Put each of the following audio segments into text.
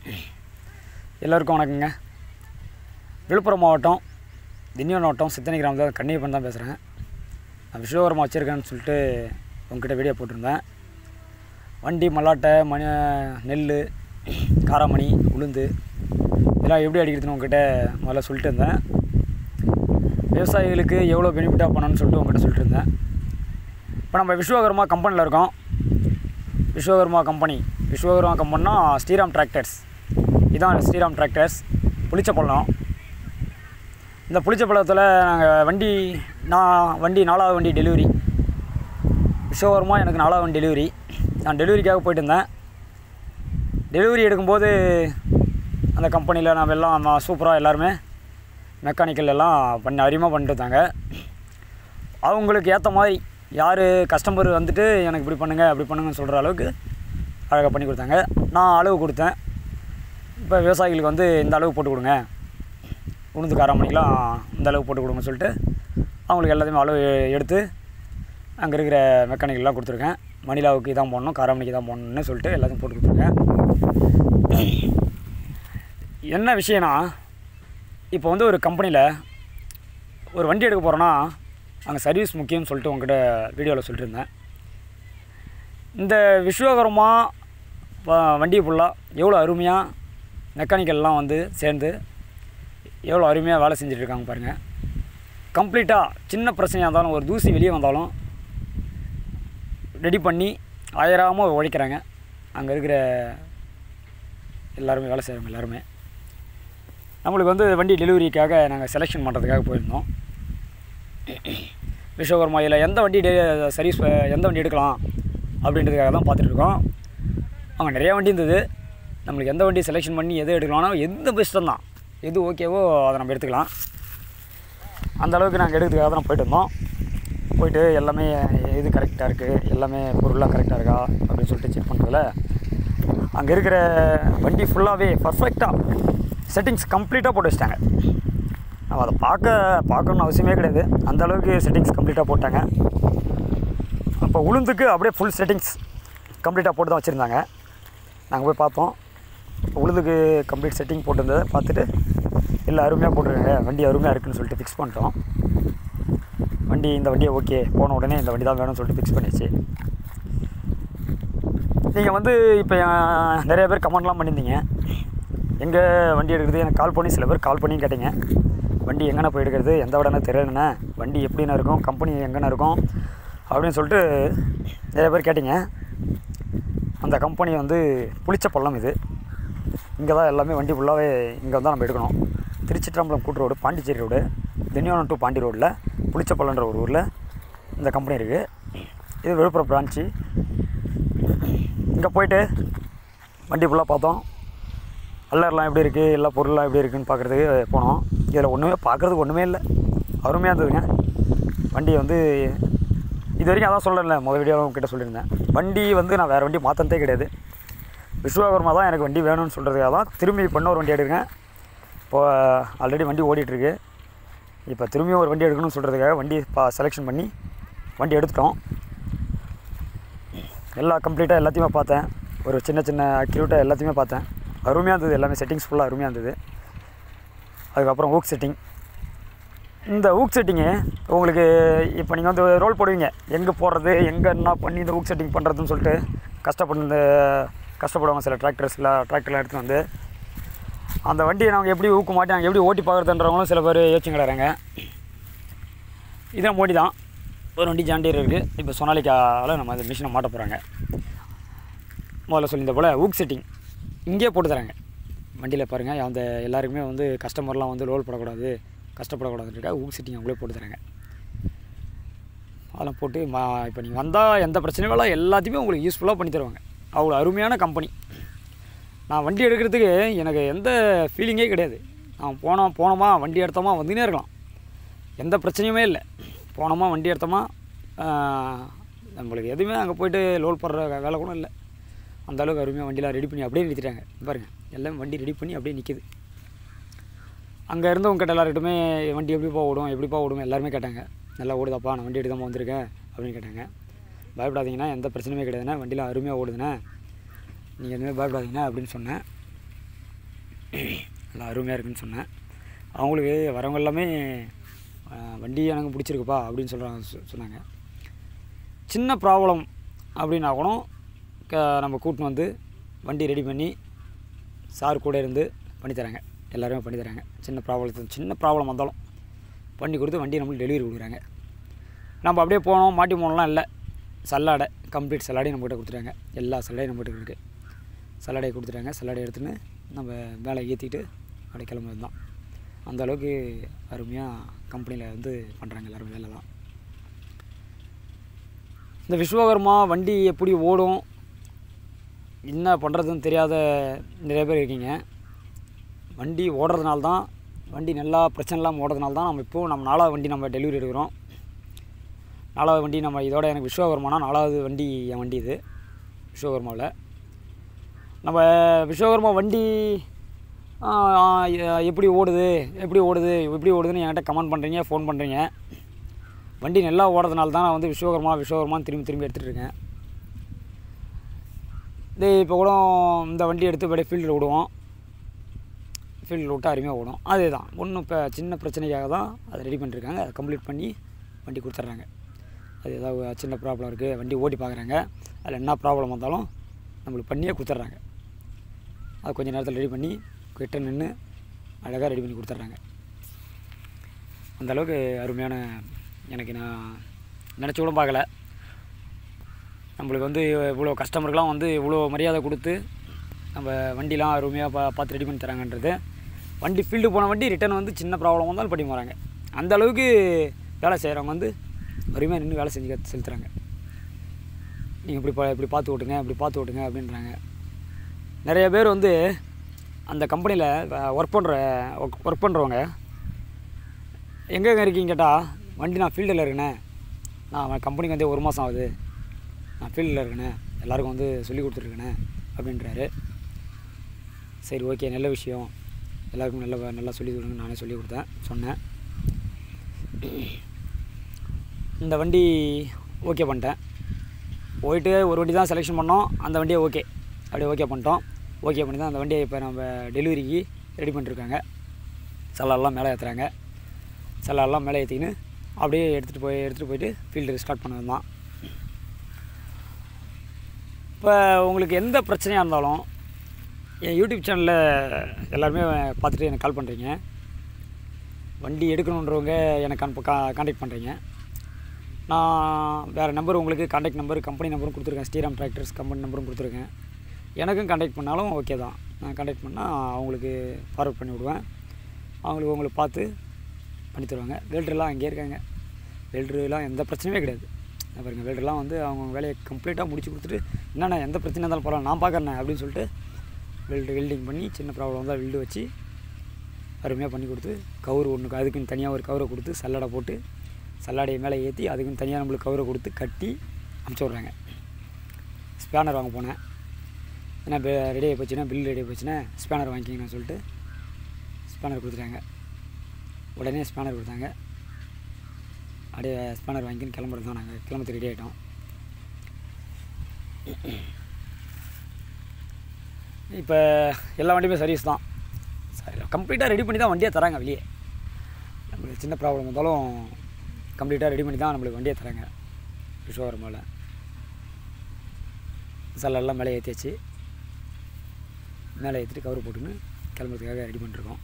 எல்லோருக்கும் வணக்கங்க விழுப்புரம் மாவட்டம் திண்டிவனம் மாவட்டம் சித்தனை கிராமத்தில் கன்னியப்பன் தான் பேசுகிறேன் நான் விஸ்வகரமாக வச்சுருக்கேன்னு சொல்லிட்டு உங்ககிட்ட வீடியோ போட்டிருந்தேன் வண்டி மல்லாட்டை மணி நெல் காராமணி உளுந்து இதெல்லாம் எப்படி அடிக்கிறதுன்னு உங்ககிட்ட முதல்ல சொல்லிட்டு இருந்தேன் விவசாயிகளுக்கு எவ்வளோ பெனிஃபிட்டாக பண்ணணும்னு சொல்லிட்டு உங்ககிட்ட சொல்லிட்டு இருந்தேன் இப்போ நம்ம விஸ்வகர்மா கம்பெனியில் இருக்கோம் விஸ்வகர்மா கம்பெனி விஸ்வகர்மா கம்பெனினா ஸ்ரீராம் டிராக்டர்ஸ் இதான் ஸ்ரீராம் டிராக்டர்ஸ் புளிச்சப்பள்ளம் இந்த புளிச்சப்பள்ளத்தில் நாங்கள் வண்டி நான் வண்டி நாலாவது வண்டி டெலிவரி விஸ்வகர்மா எனக்கு நாலாவது வண்டி டெலிவரி நான் டெலிவரிக்காக போயிட்டு இருந்தேன் டெலிவரி எடுக்கும்போது அந்த கம்பெனியில் நம்ம எல்லாம் சூப்பராக எல்லாருமே மெக்கானிக்கல் எல்லாம் பண்ணி அருமையாக பண்ணிட்டு இருந்தாங்க அவங்களுக்கு ஏற்ற மாதிரி யார் கஸ்டமர் வந்துட்டு எனக்கு இப்படி பண்ணுங்கள் அப்படி பண்ணுங்கன்னு சொல்கிற அளவுக்கு அழகாக பண்ணி கொடுத்தாங்க நான் அளவு கொடுத்தேன் இப்போ விவசாயிகளுக்கு வந்து இந்த அளவு போட்டு கொடுங்க உளுந்து காராமணிக்கெலாம் இந்த அளவு போட்டு கொடுங்க சொல்லிட்டு அவங்களுக்கு எல்லாத்தையுமே அளவு எடுத்து அங்கே இருக்கிற மெக்கானிக்கெல்லாம் கொடுத்துருக்கேன் மணிலாவுக்கு இதான் போடணும் காராமணிக்கு தான் போடணும்னு சொல்லிட்டு எல்லாத்தையும் போட்டு கொடுத்துருக்கேன் என்ன விஷயம்னா இப்போ வந்து ஒரு கம்பெனியில் ஒரு வண்டி எடுக்க போகிறோன்னா அங்கே சர்வீஸ் முக்கியம்னு சொல்லிட்டு உங்ககிட்ட வீடியோவில் சொல்லிட்டு இருந்தேன் இந்த விஸ்வகரமா வ- வண்டி ஃபுல்லாக எவ்வளோ அருமையாக மெக்கானிக்கல்லாம் வந்து சேர்ந்து எவ்வளோ அருமையாக வேலை செஞ்சுட்டு இருக்காங்க பாருங்கள் கம்ப்ளீட்டாக சின்ன பிரச்சனையாக இருந்தாலும் ஒரு தூசி வெளியே வந்தாலும் ரெடி பண்ணி அயராமல் உழைக்கிறாங்க அங்கே இருக்கிற எல்லாருமே வேலை செய்கிறவங்க எல்லாருமே நம்மளுக்கு வந்து வண்டி டெலிவரிக்காக நாங்கள் செலெக்ஷன் பண்ணுறதுக்காக போயிருந்தோம் விஸ்வகர்மா இதில் எந்த வண்டி டெ சர்வீஸ் எந்த வண்டி எடுக்கலாம் அப்படின்றதுக்காக தான் பார்த்துட்டு இருக்கோம் அங்கே நிறையா வண்டி இருந்தது நம்மளுக்கு எந்த வண்டி செலெக்ஷன் பண்ணி எது எடுக்கலாம்னா எந்த பெஸ்ட்டும் தான் எது ஓகேவோ அதை நம்ம எடுத்துக்கலாம் அந்த அளவுக்கு நாங்கள் எடுக்கிறதுக்காக தான் போயிட்டு இருந்தோம் போயிட்டு எல்லாமே எது கரெக்டாக இருக்குது எல்லாமே பொருளாக கரெக்டாக இருக்கா அப்படின்னு சொல்லிட்டு செக் பண்ணுறதுல அங்கே இருக்கிற வண்டி ஃபுல்லாகவே பர்ஃபெக்டாக செட்டிங்ஸ் கம்ப்ளீட்டாக போட்டு வச்சிட்டாங்க நம்ம அதை பார்க்க பார்க்கணும்னு அவசியமே கிடையாது அந்த அளவுக்கு செட்டிங்ஸ் கம்ப்ளீட்டாக போட்டாங்க அப்போ உளுந்துக்கு அப்படியே ஃபுல் செட்டிங்ஸ் கம்ப்ளீட்டாக போட்டு தான் வச்சுருந்தாங்க நாங்கள் போய் பார்த்தோம் உளுந்துக்கு கம்ப்ளீட் செட்டிங் போட்டிருந்ததை பார்த்துட்டு இல்லை அருமையாக போட்டிருக்காங்க வண்டி அருமையாக இருக்குன்னு சொல்லிட்டு ஃபிக்ஸ் பண்ணிட்டோம் வண்டி இந்த வண்டியை ஓகே போன உடனே இந்த வண்டி தான் வேணும்னு சொல்லிட்டு ஃபிக்ஸ் பண்ணியாச்சு நீங்கள் வந்து இப்போ நிறைய பேர் கமெண்ட்லாம் பண்ணியிருந்தீங்க எங்கே வண்டி எடுக்கிறது எனக்கு கால் பண்ணி சில பேர் கால் பண்ணி கேட்டீங்க வண்டி எங்கண்ணா போய் எடுக்கிறது எந்த இடம்னா தெரியலண்ணே வண்டி எப்படிண்ணா இருக்கும் கம்பெனி எங்கண்ணா இருக்கும் அப்படின்னு சொல்லிட்டு நிறைய பேர் கேட்டீங்க அந்த கம்பெனி வந்து புளிச்ச பள்ளம் இது இங்கே தான் எல்லாமே வண்டி ஃபுல்லாகவே இங்கே தான் நம்ம எடுக்கணும் திருச்சிற்றம்பலம் கூட்டு road Pondicherry road Tindivanam to Pondy ரோட்டில் புளிச்சப்பள்ளன்ற ஒரு ஊரில் இந்த கம்பெனி இருக்குது இது விழுப்புரம் பிரான்ச்சு இங்கே போயிட்டு வண்டி ஃபுல்லாக பார்த்தோம் கல்லர்லாம் எப்படி இருக்குது எல்லா பொருள்லாம் எப்படி இருக்குன்னு பார்க்குறதுக்கு போனோம் இதில் ஒன்றுமே பார்க்குறதுக்கு ஒன்றுமே இல்லை அருமையாக இருந்ததுங்க வண்டி வந்து இது வரைக்கும் அதான் சொல்லல முதல் வீடியோ கிட்ட சொல்லியிருந்தேன் வண்டி வந்து நான் வேறு வண்டி மாற்றினதே கிடையாது விஸ்வகர்மா தான் எனக்கு வண்டி வேணும்னு சொல்கிறதுக்காக தான் திரும்பி பண்ண ஒரு வண்டி எடுக்கிறேன் இப்போ ஆல்ரெடி வண்டி ஓடிட்டுருக்கு இப்போ திரும்பியும் ஒரு வண்டி எடுக்கணும்னு சொல்கிறதுக்காக வண்டி பா செலெக்ஷன் பண்ணி வண்டி எடுத்துட்டோம் எல்லா கம்ப்ளீட்டாக எல்லாத்தையுமே பார்த்தேன் ஒரு சின்ன சின்ன அக்யூட்டாக எல்லாத்தையுமே பார்த்தேன் அருமையாக இருந்தது எல்லாமே செட்டிங்ஸ் ஃபுல்லாக அருமையாக இருந்தது அதுக்கப்புறம் ஊக் செட்டிங் இந்த ஊக் செட்டிங்கு உங்களுக்கு இப்போ நீங்கள் வந்து ரோல் போடுவீங்க எங்கே போடுறது எங்கே என்ன பண்ணி இந்த ஊக் செட்டிங் பண்ணுறதுன்னு சொல்லிட்டு கஷ்டப்பட்டு கஷ்டப்படுவாங்க சில டிராக்டர்ஸில் டிராக்டர்லாம் எடுத்துகிட்டு வந்து அந்த வண்டியை நாங்கள் எப்படி ஊக்க மாட்டி நாங்கள் எப்படி ஓட்டி பார்க்குறதுன்றவங்களும் சில பேர் யோசிச்சு கிடறாங்க இதான் மோடி தான் ஒரு வண்டி ஜாண்டியர் இருக்குது இப்போ சொனாலிக்காவில் நம்ம அந்த மிஷினை மாட்ட போகிறாங்க முதல்ல சொல்லியிருந்த போல் ஊக் செட்டிங் இங்கேயே போட்டு தராங்க வண்டியில் பாருங்கள் அந்த எல்லாருக்குமே வந்து கஸ்டமர்லாம் வந்து ரோல் போடக்கூடாது கஷ்டப்படக்கூடாதுன்றக்காக ஊக் செட்டிங் அவங்களே போட்டு தராங்க அதெல்லாம் போட்டு மா இப்போ நீங்கள் வந்தால் எந்த பிரச்சனையும் இல்லை எல்லாத்தையுமே உங்களுக்கு யூஸ்ஃபுல்லாக பண்ணி தருவாங்க அவ்வளோ அருமையான கம்பெனி நான் வண்டி எடுக்கிறதுக்கு எனக்கு எந்த ஃபீலிங்கே கிடையாது நான் போனோம் போனோமா வண்டி எடுத்தோமா வந்துனே இருக்கலாம் எந்த பிரச்சனையுமே இல்லை போனோமா வண்டி எடுத்தோமா ஆஹ், நம்மளுக்கு எதுவுமே அங்கே போயிட்டு லோட் போடுற வே- வேலை கூட இல்லை அந்த அளவுக்கு அருமையாக வண்டிலாம் ரெடி பண்ணி அப்படியே நிறுத்திட்டாங்க பாருங்கள் எல்லாம் வண்டி ரெடி பண்ணி அப்படியே நிற்கிது அங்கே இருந்தவங்க கிட்ட எல்லாருக்கிட்டுமே வண்டி எப்படிப்பா ஓடும் எப்படிப்பா ஓடும் எல்லாருமே கேட்டாங்க நல்லா ஓடுதாப்பா நான் வண்டி எடுக்காமல் வந்திருக்கேன் அப்படின்னு கேட்டாங்க பயப்படாதீங்கண்ணா எந்த பிரச்சனையுமே கிடையாதுண்ணா வண்டிலாம் அருமையாக ஓடுதுண்ணே நீங்கள் எதுவுமே பயப்படாதீங்கண்ணா அப்படின்னு சொன்னேன் நல்லா அருமையாக இருக்குன்னு சொன்னேன் அவங்களுக்கு வரவங்க எல்லாமே அஹ், வண்டி எனக்கு பிடிச்சிருக்குப்பா அப்படின்னு சொல்கிறாங்க சொ- சொன்னாங்க சின்ன ப்ராப்ளம் அப்படின்னா கூட க நம்ம கூட்டின்னு வந்து வண்டி ரெடி பண்ணி சார் கூட இருந்து பண்ணி தராங்க எல்லாருமே பண்ணி தராங்க சின்ன ப்ராப்ளம் சின்ன ப்ராப்ளம் வந்தாலும் பண்ணி கொடுத்து வண்டி நம்மளுக்கு டெலிவரி கொடுக்குறாங்க நம்ம அப்படியே போனோம் மாட்டி போனோம்லாம் இல்லை சல்லாடை கம்ப்ளீட் சல்லாடையும் நம்மகிட்ட கொடுத்துட்டாங்க எல்லா சல்லாடையும் நம்மகிட்ட இருக்குது சல்லாடையை கொடுத்துட்டாங்க சல்லாடை எடுத்துன்னு நம்ம மேலே ஏற்றிட்டு அப்படியே கிளம்புறது தான் அந்த அளவுக்கு அருமையாக கம்பெனியில் வந்து பண்ணுறாங்க எல்லோரும் வேலைலாம் இந்த விஸ்வகர்மா வண்டி எப்படி ஓடும் என்ன பண்ணுறதுன்னு தெரியாத நிறைய பேர் இருக்கீங்க வண்டி ஓடுறதுனால தான் வண்டி நல்லா பிரச்சனை இல்லாமல் ஓடுறதுனால தான் நம்ம இப்போது நம்ம நாலாவது வண்டி நம்ம டெலிவரி எடுக்கிறோம் நாலாவது வண்டி நம்ம இதோட எனக்கு விஸ்வகர்மானா நாலாவது வண்டி என் வண்டி இது விஸ்வகர்மாவில் நம்ம விஸ்வகர்மா வண்டி ஆ, ஆ, எ- எப்படி ஓடுது எப்படி ஓடுது எப்படி ஓடுதுன்னு என்கிட்ட கமெண்ட் பண்ணுறீங்க ஃபோன் பண்ணுறீங்க வண்டி நல்லா ஓடுறதுனால தான் நான் வந்து விஸ்வகர்மா விஸ்வகர்மான்னு திரும்பி திரும்பி எடுத்துகிட்டு இருக்கேன் இது இப்போ கூட இந்த வண்டி எடுத்து அப்படியே ஃபீல்டில் விடுவோம் ஃபீல்டில் விட்டு அருமையாக ஓடும் அதே தான் ஒன்றும் இப்போ சின்ன பிரச்சனைக்காக தான் அதை ரெடி பண்ணிருக்காங்க அதை கம்ப்ளீட் பண்ணி வண்டி கொடுத்துட்றாங்க அது ஏதாவது சின்ன ப்ராப்ளம் இருக்குது வண்டி ஓட்டி பார்க்குறாங்க அதில் என்ன ப்ராப்ளம் வந்தாலும் நம்மளுக்கு பண்ணியே கொடுத்துட்றாங்க அது கொஞ்சம் நேரத்தில் ரெடி பண்ணி கிட்ட நின்று அழகாக ரெடி பண்ணி கொடுத்துட்றாங்க அந்த அளவுக்கு அருமையான எனக்கு நான் நினச்சி கூட பார்க்கல நம்மளுக்கு வந்து இவ்வளோ கஸ்டமருக்கெலாம் வந்து இவ்வளோ மரியாதை கொடுத்து நம்ம வண்டிலாம் அருமையாக பா பார்த்து ரெடி பண்ணி தராங்கன்றது வண்டி ஃபீல்டு போன வண்டி ரிட்டர்ன் வந்து சின்ன ப்ராப்ளம் வந்தாலும் பண்ணி போகிறாங்க அந்த அளவுக்கு வேலை செய்கிறவங்க வந்து அருமையாக நின்று வேலை செஞ்சு கத்து செலுத்துகிறாங்க நீங்கள் இப்படி பா இப்படி பார்த்து ஓட்டுங்க இப்படி பார்த்து ஓட்டுங்க அப்படின்றாங்க நிறைய பேர் வந்து அந்த கம்பெனியில் ஒர்க் பண்ணுற ஒர்க் ஒர்க் பண்ணுறவங்க எங்கெங்க இருக்கீங்க கேட்டால் வண்டி நான் ஃபீல்டில் இருக்கேனே நான் கம்பெனிக்கு வந்து ஒரு மாதம் ஆகுது நான் ஃபீல்டில் இருக்கேனே எல்லாருக்கும் வந்து சொல்லி கொடுத்துருக்கேனே அப்படின்றாரு சரி ஓகே நல்ல விஷயம் எல்லாருக்கும் நல்ல நல்லா சொல்லி கொடுங்க நானே சொல்லி கொடுத்தேன் சொன்னேன் இந்த வண்டி ஓகே பண்ணிட்டேன் போயிட்டு ஒரு வண்டி தான் செலெக்ஷன் பண்ணோம் அந்த வண்டியை ஓகே அப்படியே ஓகே பண்ணிட்டோம் ஓகே பண்ணி தான் அந்த வண்டியை இப்போ நம்ம டெலிவரிக்கு ரெடி பண்ணிருக்காங்க செல்லாலாம் மேலே ஏற்றுறாங்க செல்லாலாம் மேலே ஏற்றிக்கின்னு அப்படியே எடுத்துகிட்டு போய் எடுத்துகிட்டு போயிட்டு ஃபீல்டு ஸ்டார்ட் பண்ணது தான் இப்போ உங்களுக்கு எந்த பிரச்சனையாக இருந்தாலும் என் யூடியூப் சேனலில் எல்லாருமே பார்த்துட்டு எனக்கு கால் பண்ணுறீங்க வண்டி எடுக்கணுன்றவங்க எனக்கு அனுப்ப கா காண்டாக்ட் பண்ணுறீங்க நான் வேறு நம்பர் உங்களுக்கு காண்டாக்ட் நம்பர் கம்பெனி நம்பரும் கொடுத்துருக்கேன் ஸ்ரீராம் டிராக்டர்ஸ் கம்பெனி நம்பரும் கொடுத்துருக்கேன் எனக்கும் காண்டாக்ட் பண்ணாலும் ஓகே தான் நான் காண்டாக்ட் பண்ணால் அவங்களுக்கு ஃபார்வர்ட் பண்ணி விடுவேன் அவங்களுக்கு உங்களுக்கு பார்த்து பண்ணி தருவாங்க வெல்டர்லாம் அங்கேயே இருக்காங்க வெல்டர்லாம் எந்த பிரச்சனையுமே கிடையாது இங்க பாருங்க வெல்டர்லாம் வந்து அவங்க வேலையை கம்ப்ளீட்டாக முடிச்சு கொடுத்துட்டு என்னண்ணா எந்த பிரச்சனை இருந்தாலும் பரவாயில்ல நான் பார்க்குறேன் அப்படின்னு சொல்லிட்டு வெல்டு வெல்டிங் பண்ணி சின்ன ப்ராப்ளம் தான் வெல்டு வச்சு அருமையாக பண்ணி கொடுத்து கவுரு ஒன்று அதுக்குன்னு தனியாக ஒரு கவரை கொடுத்து சல்லடை போட்டு சல்லாடையை மேலே ஏற்றி அதுக்குன்னு தனியாக நம்மளுக்கு கவரை கொடுத்து கட்டி அமுச்சு விட்றாங்க ஸ்பேனர் வாங்க போனேன் ஏன்னா ரெடி ஆகி போச்சுன்னா பில் ரெடி ஆகி போச்சுன்னா ஸ்பேனர் வாங்கிக்கிங்கன்னு சொல்லிட்டு ஸ்பேனர் கொடுத்துட்டாங்க உடனே ஸ்பேனர் கொடுத்தாங்க அப்படியே ஸ்பேனர் வாங்கிக்கின்னு கிளம்புறது தான் நாங்கள் கிளம்புறது ரெடி ஆகிட்டோம் இப்போ எல்லா வண்டியுமே சர்வீஸ் தான் சரி கம்ப்ளீட்டாக ரெடி பண்ணி தான் வண்டியை தராங்க வெளியே நம்மளுக்கு சின்ன ப்ராப்ளம் வந்தாலும் கம்ப்ளீட்டாக ரெடி பண்ணி தான் நம்மளுக்கு வண்டியை தராங்க ஷோரூமில் சல்லெல்லாம் மேலே ஏற்றியாச்சு மேலே ஏற்றிட்டு கவர் போட்டுன்னு கிளம்புறதுக்காக ரெடி பண்ணிருக்கோம்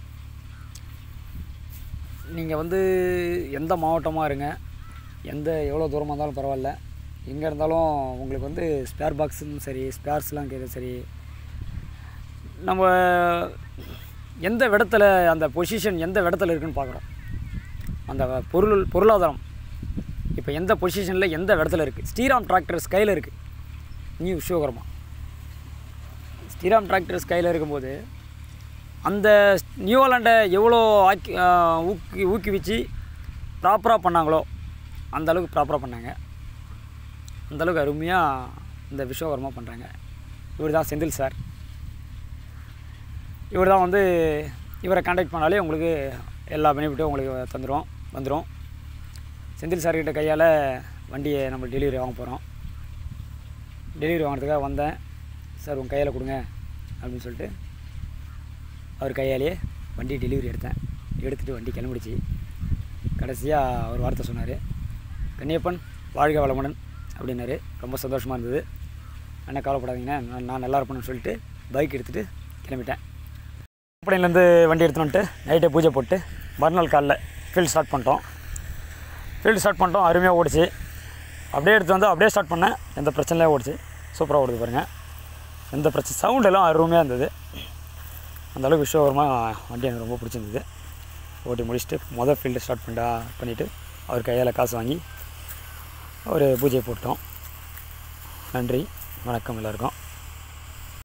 நீங்கள் வந்து எந்த மாவட்டமாக இருங்க எந்த எவ்வளோ தூரமாக இருந்தாலும் பரவாயில்ல எங்கே இருந்தாலும் உங்களுக்கு வந்து ஸ்பேர் பாக்ஸும் சரி ஸ்பேர்ஸ்லாம் கேட்குறது சரி நம்ம எந்த இடத்துல அந்த பொசிஷன் எந்த இடத்துல இருக்குன்னு பார்க்குறோம் அந்த பொருள் பொருளாதாரம் இப்போ எந்த பொசிஷனில் எந்த இடத்துல இருக்குது ஸ்ரீராம் டிராக்டர்ஸ் கையில் இருக்குது நியூ விஸ்வகர்மா ஸ்ரீராம் டிராக்டர்ஸ் கையில் இருக்கும்போது அந்த நியூலாண்டை எவ்வளோ ஆக்கி ஆஹ் ஊக்கி ஊக்குவிச்சு ப்ராப்பராக பண்ணாங்களோ அந்த அளவுக்கு ப்ராப்பராக பண்ணாங்க அந்த அளவுக்கு அருமையாக இந்த விஸ்வகர்மா பண்ணுறாங்க இவர் தான் செந்தில் சார் இவர் தான் வந்து இவரை காண்டாக்ட் பண்ணாலே உங்களுக்கு எல்லா பெனிஃபிட்டும் உங்களுக்கு தந்துடும் வந்துடும் செந்தில் சார்கிட்ட கையால் வண்டியை நம்ம டெலிவரி வாங்க போகிறோம் டெலிவரி வாங்குறதுக்காக வந்தேன் சார் உங்கள் கையில் கொடுங்க அப்படின்னு சொல்லிட்டு அவர் கையாலேயே வண்டி டெலிவரி எடுத்தேன் எடுத்துகிட்டு வண்டி கிளம்பிடுச்சு கடைசியாக ஒரு வார்த்தை சொன்னார் கன்னியப்பன் வாழ்க வளமுடன் அப்படின்னாரு ரொம்ப சந்தோஷமாக இருந்தது அண்ணன் கவலைப்படாதீங்கண்ணே நான் நான் நல்லா இருப்பேன்னு சொல்லிட்டு பைக் எடுத்துகிட்டு கிளம்பிட்டேன் கம்பெனிலேருந்து வண்டி எடுத்துன்னு வந்துட்டு நைட்டே பூஜை போட்டு மறுநாள் காலைல ஃபீல்டு ஸ்டார்ட் பண்ணிட்டோம் ஃபீல்டு ஸ்டார்ட் பண்ணிட்டோம் அருமையாக ஓடிச்சு அப்படியே எடுத்து வந்து அப்படியே ஸ்டார்ட் பண்ணேன் எந்த பிரச்சனையும் ஓடிச்சு சூப்பராக ஓடுது பாருங்கள் எந்த பிரச்சனை சவுண்ட் எல்லாம் அருமையாக இருந்தது அந்த அளவுக்கு விஸ்வகரமாக வண்டி எனக்கு ரொம்ப பிடிச்சிருந்தது ஓட்டி முடிச்சுட்டு மொதல் ஃபீல்டு ஸ்டார்ட் பண்ணிட்டா பண்ணிவிட்டு அவர் கையால் காசு வாங்கி ஒரு பூஜையை போட்டோம் நன்றி வணக்கம் எல்லாருக்கும்